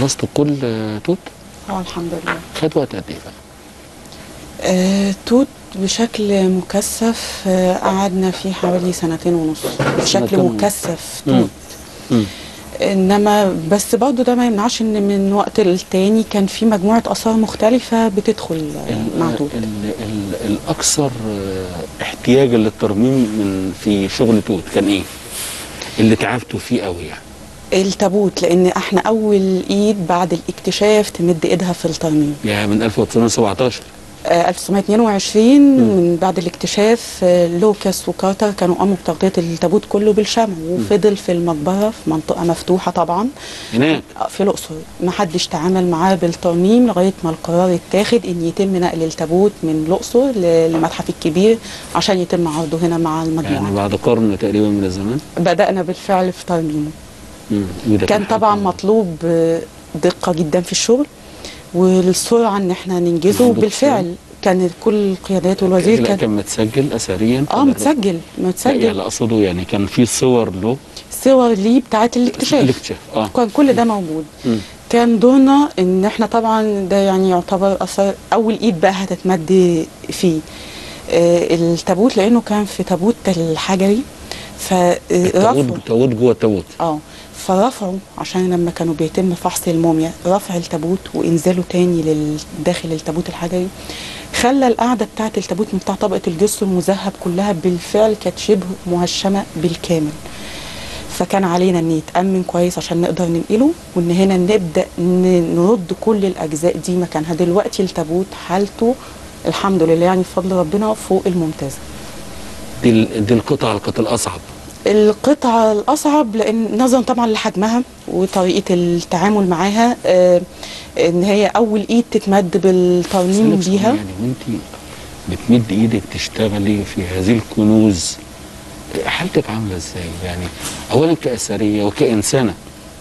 خلصتوا كل آه، توت اه الحمد لله خد وقت قد ايه بقى آه توت بشكل مكثف آه قعدنا فيه حوالي سنتين ونص بشكل سنتين ونص. مكثف مم. توت مم. انما بس برضه ده ما يمنعش ان من وقت للتاني كان في مجموعه اثار مختلفه بتدخل آه، ال- مع توت ال- ال- الاكثر آه، احتياجا للترميم من في شغل توت كان ايه اللي تعبتوا فيه قوي يعني التابوت لان احنا اول ايد بعد الاكتشاف تمد ايدها في الترميم يعني من 1917 آه 1922 من بعد الاكتشاف آه لوكاس وكارتر كانوا قاموا بتغطيه التابوت كله بالشمع وفضل في المقبره في منطقه مفتوحه طبعا هناك آه، في الاقصر ما حدش تعامل معاه بالترميم لغايه ما القرار اتاخد ان يتم نقل التابوت من الاقصر ل- للمتحف الكبير عشان يتم عرضه هنا مع المجموعه يعني بعد قرن تقريبا من الزمان بدانا بالفعل في ترميمه مم. وده كان حاجة- طبعا مطلوب آه، دقه جدا في الشغل والسرعه ان احنا ننجزه عندك بالفعل كان كل القيادات والوزير لا كان كان متسجل اثريا اه متسجل لا متسجل يعني اقصده يعني كان في صور له صور ليه بتاعت الاكتشاف الاكتشاف اه كان كل ده موجود مم. كان دورنا ان احنا طبعا ده يعني يعتبر اثر اول ايد بقى هتتمد فيه آه التابوت لانه كان في تابوت الحجري فرفعه التابوت تابوت جوه التابوت اه فرفعوا عشان لما كانوا بيتم فحص الموميا رفع التابوت وانزاله تاني لل- داخل التابوت الحجري خلى القعده بتاعه التابوت من بتاع طبقه الجسر المذهب كلها بالفعل كانت شبه مهشمه بالكامل فكان علينا ان يتامن كويس عشان نقدر ننقله وان هنا نبدا ن- نرد كل الاجزاء دي مكانها دلوقتي التابوت حالته الحمد لله يعني بفضل ربنا فوق الممتازه دي ال- دي القطعه اللي كانت الاصعب القطعة الأصعب لأن نظرا طبعا لحجمها وطريقة التعامل معاها آه، إن هي أول إيد تتمد بالترميم أسألك سؤال بيها يعني وانت بتمد ايدك تشتغلي في هذه الكنوز حالتك عامله ازاي يعني اولا كاثريه وكانسانه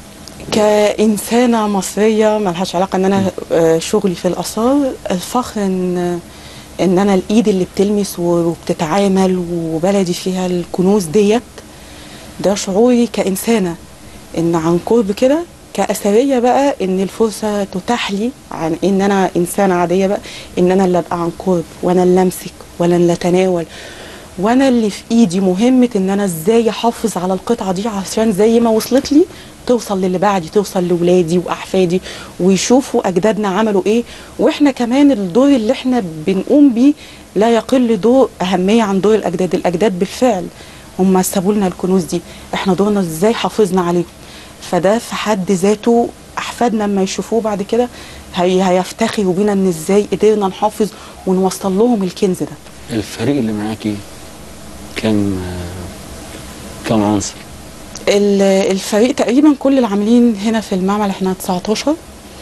كإنسانة مصرية ملهاش علاقة إن أنا آه، شغلي في الآثار الفخر إن إن أنا الإيد اللي بتلمس وبتتعامل وبلدي فيها الكنوز ديت ده شعوري كإنسانة إن عن قرب كده كأثرية بقى إن الفرصة تتاح لي عن إن أنا إنسانة عادية بقى إن أنا اللي أبقى عن قرب وأنا اللي أمسك وأنا اللي أتناول وأنا اللي في إيدي مهمة إن أنا إزاي أحافظ على القطعة دي عشان زي ما وصلت لي توصل للي بعدي توصل لولادي وأحفادي ويشوفوا أجدادنا عملوا إيه وإحنا كمان الدور اللي إحنا بنقوم بيه لا يقل دور أهمية عن دور الأجداد الأجداد بالفعل هم سابوا لنا الكنوز دي احنا دورنا ازاي حافظنا عليهم فده في حد ذاته احفادنا لما يشوفوه بعد كده هي هيفتخروا بينا ان ازاي قدرنا نحافظ ونوصل لهم الكنز ده الفريق اللي معاكي كم آه، كم عنصر ال- الفريق تقريبا كل العاملين هنا في المعمل احنا 19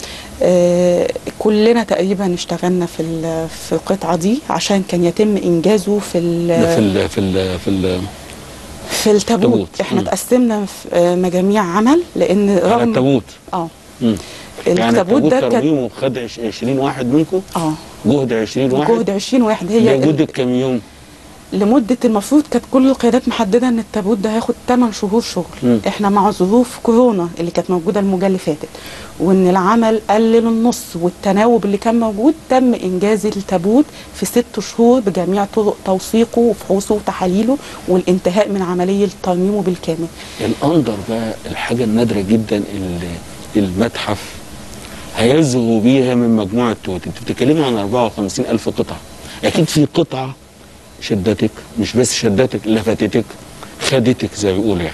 آه، كلنا تقريبا اشتغلنا في ال- في القطعه دي عشان كان يتم انجازه في ال- ده في ال في ال في ال في التابوت تابوت. احنا مم. تقسمنا في آه، مجاميع عمل لان على رغم التابوت اه مم. يعني التابوت التابوت ده كان ترميمه خد عش- 20 واحد منكم اه جهد 20 واحد جهد 20 واحد هي لمده ال- كام يوم لمده المفروض كانت كل القيادات محدده ان التابوت ده هياخد 8 شهور شغل مم. احنا مع ظروف كورونا اللي كانت موجوده الموجه اللي فاتت وان العمل قلل النص والتناوب اللي كان موجود تم انجاز التابوت في ست شهور بجميع طرق توثيقه وفحوصه وتحاليله والانتهاء من عمليه ترميمه بالكامل الاندر بقى الحاجه النادره جدا اللي المتحف هيزهو بيها من مجموعه توت انت بتتكلمي عن 54 الف قطعه اكيد في قطعه شدتك مش بس شدتك لفتتك خدتك زي ما بيقولوا يعني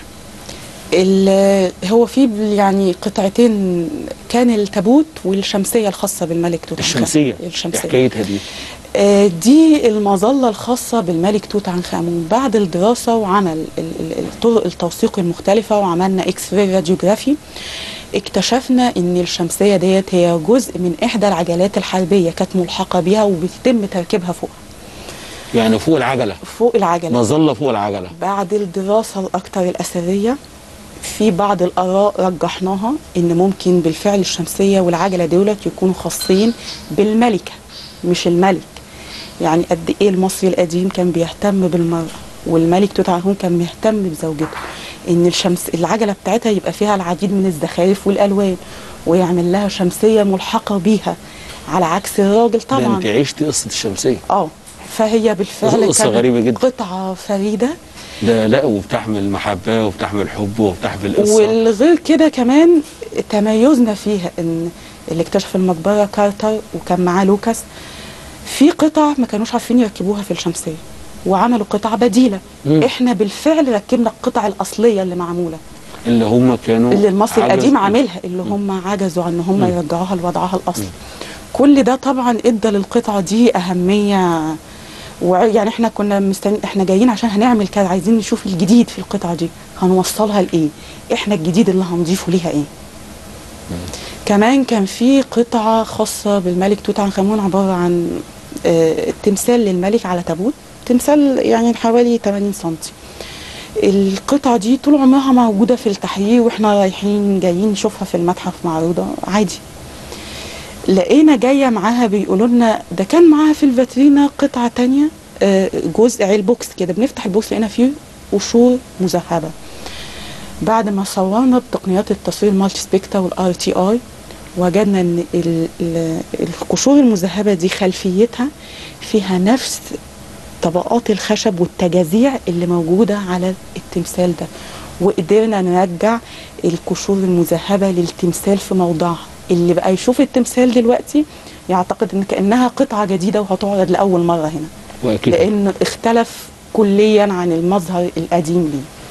ال- هو في يعني قطعتين كان التابوت والشمسيه الخاصه بالملك توت عنخ الشمسيه الشمسيه حكايتها دي آه، دي المظلة الخاصة بالملك توت عنخ آمون بعد الدراسة وعمل ال- ال- الطرق التوثيق المختلفة وعملنا اكس راي راديوجرافي اكتشفنا ان الشمسية ديت هي جزء من احدى العجلات الحربية كانت ملحقة بيها وبيتم تركيبها فوق يعني فوق العجله فوق العجلة مظله فوق العجله بعد الدراسة الأكثر الأثرية في بعض الآراء رجحناها إن ممكن بالفعل الشمسية والعجلة دولت يكونوا خاصين بالملكة مش الملك يعني قد إيه المصري القديم كان بيهتم بالمرأة والملك توت عنخ آمون كان مهتم بزوجته ان الشمس العجله بتاعتها يبقى فيها العديد من الزخارف والالوان ويعمل لها شمسيه ملحقه بيها على عكس الراجل ده طبعا انت عشت قصه الشمسيه اه فهي بالفعل قصة كانت غريبة جدا. قطعه فريده ده لا وبتحمل محبه وبتحمل حب وبتحمل قصه والغير كده كمان تميزنا فيها ان اللي اكتشف المقبره كارتر وكان معاه لوكاس في قطع ما كانوش عارفين يركبوها في الشمسيه وعملوا قطع بديله مم. احنا بالفعل ركبنا القطع الاصليه اللي معموله اللي هم كانوا اللي المصري عجز- القديم عاملها اللي هم عجزوا عن ان هم مم. يرجعوها لوضعها الاصلي كل ده طبعا ادى للقطعه دي اهميه ويعني احنا كنا مستن... احنا جايين عشان هنعمل كده عايزين نشوف الجديد في القطعه دي هنوصلها لايه احنا الجديد اللي هنضيفه ليها ايه كمان كان في قطعه خاصه بالملك توت عنخ امون عباره عن آه، تمثال للملك على تابوت تمثال يعني حوالي 80 سنتي القطعة دي طول عمرها موجودة في التحرير واحنا رايحين جايين نشوفها في المتحف معروضة عادي لقينا جاية معاها بيقولوا لنا ده كان معاها في الفاترينا قطعة تانية آه، جزء عيل بوكس كده بنفتح البوكس لقينا فيه قشور مذهبة بعد ما صورنا بتقنيات التصوير المالتي سبيكتا والار تي اي وجدنا ان ال- ال- القشور المذهبة دي خلفيتها فيها نفس طبقات الخشب والتجاذيع اللي موجودة على التمثال ده وقدرنا نرجع القشور المذهبة للتمثال في موضعها اللي بقى يشوف التمثال دلوقتي يعتقد ان كأنها قطعة جديدة وهتعرض لأول مرة هنا واكيد لأن اختلف كليا عن المظهر القديم ليه